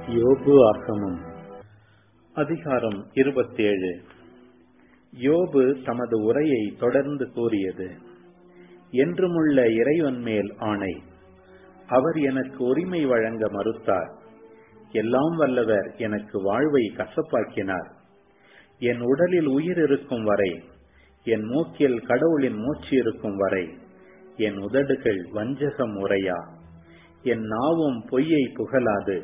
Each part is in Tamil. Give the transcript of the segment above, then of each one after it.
யோபு ஆகமம் அதிகாரம் இருபத்தேழு யோபு தமது உரையை தொடர்ந்து கூறியது என்றுமுள்ள இறைவன் மேல் ஆணை அவர் எனக்கு உரிமை வழங்க மறுத்தார் எல்லாம் வல்லவர் எனக்கு வாழ்வை கசப்பாக்கினார் என் உடலில் உயிர் இருக்கும் வரை என் மூக்கில் கடவுளின் மூச்சு இருக்கும் வரை என் உதடுகள் வஞ்சகம் உரையா என் நாவும் பொய்யை புகழாது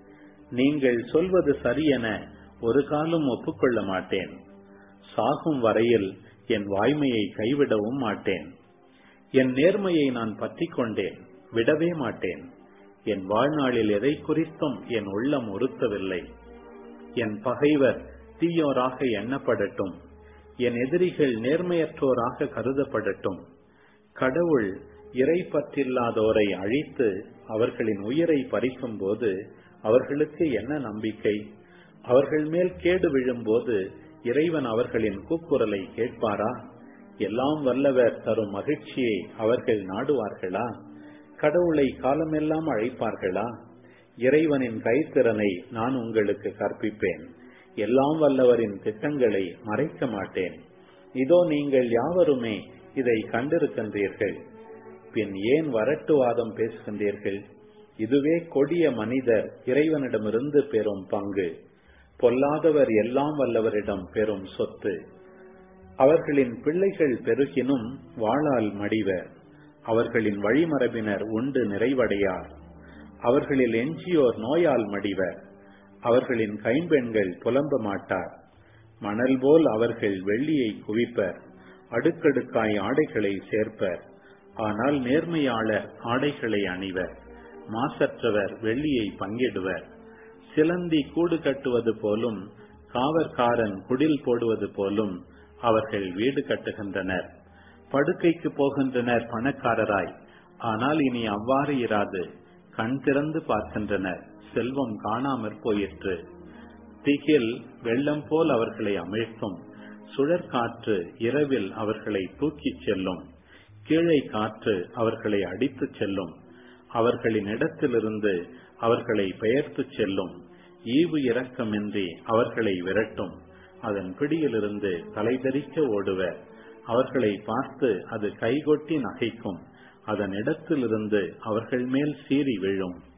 நீங்கள் சொல்வது சரியென ஒரு காலம் ஒப்புக்கொள்ள மாட்டேன் சாகும் வரையில் என் வாய்மையை கைவிடவும் மாட்டேன் என் நேர்மையை நான் பற்றிக் கொண்டேன் விடவே மாட்டேன் என் வாழ்நாளில் எதை குறித்தும் என் உள்ளம் உறுத்தவில்லை என் பகைவர் தீயோராக எண்ணப்படட்டும் என் எதிரிகள் நேர்மையற்றோராக கருதப்படட்டும் கடவுள் இறை பற்றில்லாதோரை அழித்து அவர்களின் உயிரை பறிக்கும் போது அவர்களுக்கு என்ன நம்பிக்கை அவர்கள் மேல் கேடு விழும்போது இறைவன் அவர்களின் கூக்குரலை கேட்பாரா எல்லாம் வல்லவர் தரும் மகிழ்ச்சியை அவர்கள் நாடுவார்களா கடவுளை காலமெல்லாம் அழைப்பார்களா இறைவனின் கைத்திறனை நான் உங்களுக்கு கற்பிப்பேன் எல்லாம் வல்லவரின் திட்டங்களை மறைக்க மாட்டேன் இதோ நீங்கள் யாவருமே இதை கண்டிருக்கின்றீர்கள் பின் ஏன் வரட்டுவாதம் பேசுகின்றீர்கள் இதுவே கொடிய மனிதர் இறைவனிடமிருந்து பெறும் பங்கு பொல்லாதவர் எல்லாம் வல்லவரிடம் பெறும் சொத்து அவர்களின் பிள்ளைகள் பெருகினும் வாழால் மடிவர் அவர்களின் வழிமரபினர் உண்டு நிறைவடையார் அவர்களில் எஞ்சியோர் நோயால் மடிவர் அவர்களின் கைம்பெண்கள் புலம்ப மாட்டார் மணல் போல் அவர்கள் வெள்ளியை குவிப்பர் அடுக்கடுக்காய் ஆடைகளை சேர்ப்பர் ஆனால் நேர்மையாளர் ஆடைகளை அணிவர் மாசற்றவர் வெள்ளியை பங்கிடுவர் சிலந்தி கூடு கட்டுவது போலும் காவற்காரன் குடில் போடுவது போலும் அவர்கள் வீடு கட்டுகின்றனர் படுக்கைக்கு போகின்றனர் பணக்காரராய் ஆனால் இனி அவ்வாறு இராது கண் திறந்து பார்க்கின்றனர் செல்வம் காணாமற் போயிற்று திகில் வெள்ளம் போல் அவர்களை அமிழ்த்தும் சுழற்காற்று இரவில் அவர்களை தூக்கிச் செல்லும் கீழே காற்று அவர்களை அடித்துச் செல்லும் அவர்களின் இடத்திலிருந்து அவர்களை பெயர்த்துச் செல்லும் ஈவு இரக்கமின்றி அவர்களை விரட்டும் அதன் பிடியிலிருந்து தலைதறிக்க ஓடுவர் அவர்களை பார்த்து அது கைகொட்டி நகைக்கும் அதன் இடத்திலிருந்து அவர்கள் மேல் சீறி விழும்